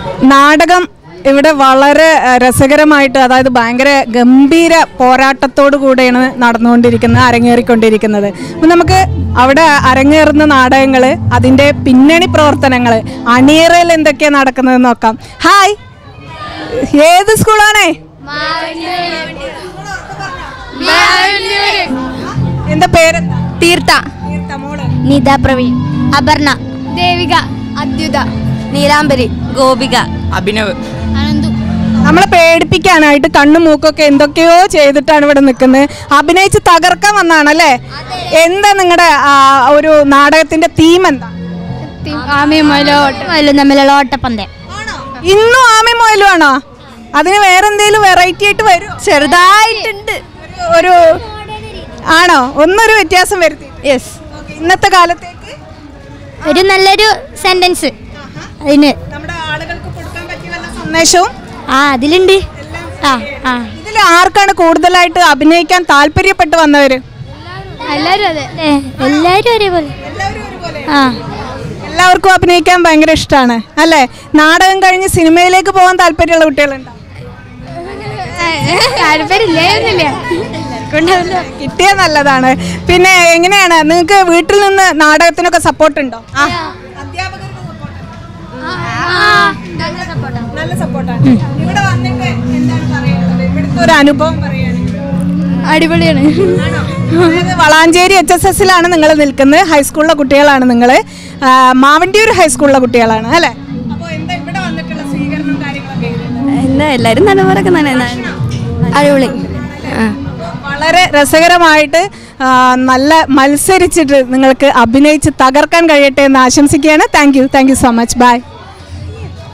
നാടകം ഇവിടെ വളരെ ആ, രസകരമായിട്ട് അതായത് ഭയങ്കര ഗംഭീര പോരാട്ടത്തോടു കൂടെയാണ് നടന്നുകൊണ്ടിരിക്കുന്നത് അരങ്ങേറിക്കൊണ്ടിരിക്കുന്നത് അപ്പം നമുക്ക് അവിടെ അരങ്ങേറുന്ന നാടകങ്ങൾ അതിൻ്റെ പിന്നണി പ്രവർത്തനങ്ങൾ അണിയറയിൽ എന്തൊക്കെയാണ് നടക്കുന്നതെന്ന് നോക്കാം ഹായ് ഏത് സ്കൂളാണേ എന്താ പേരെന്താ തീർത്ഥ തീർത്ത മോള് നിത പ്രവീൺ അപർണ ദേവിക അദ്യുത നീലാംബരി ഗോപിക അഭിനവ് അനന്തു നമ്മളെ പേടിപ്പിക്കാനായിട്ട് കണ്ണും മൂക്കൊക്കെ എന്തൊക്കെയോ ചെയ്തിട്ടാണ് ഇവിടെ നിൽക്കുന്നത് അഭിനയിച്ച് തകർക്കാൻ വന്നാണല്ലേ എന്താ നിങ്ങളുടെ ഒരു നാടകത്തിന്റെ തീം എന്താ ആമയും മയിലും തമ്മിലുള്ള ഓട്ടപ്പന്തയം ഇന്നും ആമയും മുയലും ആണോ അതിന് വേറെ എന്തെങ്കിലും വെറൈറ്റി ആയിട്ട് വരും ചെറുതായിട്ടുണ്ട് ഒരു ആണോ ഒന്നൊരു വ്യത്യാസം വരുത്തി യെസ് ഇന്നത്തെ കാലത്തേക്ക് ഒരു നല്ലൊരു സെന്റൻസ് അതിന് നമ്മുടെ ആളുകൾക്ക് കൊടുക്കാൻ പറ്റിയ വല്ല സന്ദേശവും ആ അതിലുണ്ട് ആ ആ ഇതിൽ ആർക്കാണ് കൂടുതലായിട്ട് അഭിനയിക്കാൻ താല്പര്യപ്പെട്ട് വന്നവര് എല്ലാവരും അതെ എല്ലാവരും ഒരേപോലെ ആ എല്ലാവർക്കും അഭിനയിക്കാൻ ഭയങ്കര ഇഷ്ടമാണ് അല്ലേ നാടകം കഴിഞ്ഞ് സിനിമയിലേക്ക് പോകാൻ താല്പര്യമുള്ള കുട്ടികളുണ്ടോ താല്പര്യമില്ല കിട്ടിയ നല്ലതാണ് പിന്നെ എങ്ങനെയാണ് നിങ്ങൾക്ക് വീട്ടിൽ നിന്ന് നാടകത്തിനൊക്കെ സപ്പോർട്ട് ഉണ്ടോ നല്ല സപ്പോർട്ടാണ് ഇവിടെ വന്നിട്ട് എന്താണ് പറയുന്നത് ഇവിടുത്തെ ഒരു അനുഭവം പറയുകയാണ് അടിപൊളിയാണ് അതായത് വളാഞ്ചേരി എച്ച് എസ് എസിലാണ് നിങ്ങൾ നിൽക്കുന്നത് ഹൈസ്കൂളിലെ കുട്ടികളാണ് നിങ്ങൾ മാവണ്ടിയൂർ ഹൈസ്കൂളിലെ കുട്ടികളാണ് അല്ലേ അപ്പോൾ എന്താ ഇവിടെ വന്നിട്ടുള്ള സ്വീകരണം കാര്യങ്ങളൊക്കെ എങ്ങനെയുണ്ട്? എന്താ എല്ലാവരും നല്ലപോലൊക്കെ തന്നെ അടിപൊളി ആ വളരെ രസകരമായിട്ട് ആ, നല്ല മത്സരിച്ചിട്ട് നിങ്ങൾക്ക് അഭിനയിച്ച് തകർക്കാൻ കഴിയട്ടെ എന്ന് ആശംസിക്കുകയാണ് thank you thank you so much by